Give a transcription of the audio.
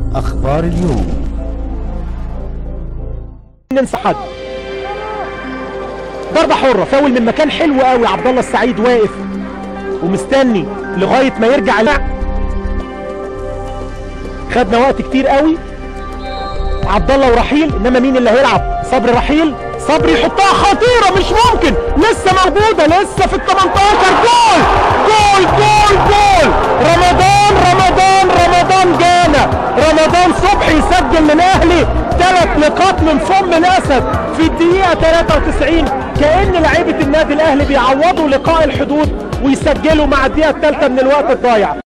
أخبار اليوم ننسى حد ضربة حرة فاول من مكان حلو قوي عبد الله السعيد واقف ومستني لغاية ما يرجع اللعب خدنا وقت كتير قوي عبد الله ورحيل انما مين اللي هيلعب صبري رحيل صبري يحطها خطيرة مش ممكن لسه موجودة لسه في ال 18 جول جول جول جول رمضان رمضان رمضان جانا رمضان صبحي يسجل من اهلي ثلاث نقاط من فم الاسد في الدقيقة 93 كأن لعيبة النادي الاهلي بيعوضوا لقاء الحدود ويسجلوا مع الدقيقة الثالثة من الوقت الضايع